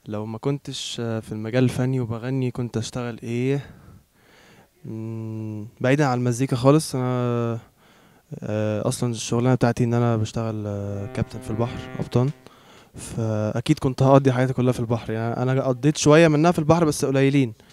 لو ما كنتش في المجال الفني وبغني كنت اشتغل ايه مم، بعيدا عن المزيكا خالص انا آه، اصلا الشغلانه بتاعتي ان انا بشتغل آه، كابتن في البحر قبطان فاكيد كنت هقضي حياتي كلها في البحر يعني انا قضيت شويه منها في البحر بس قليلين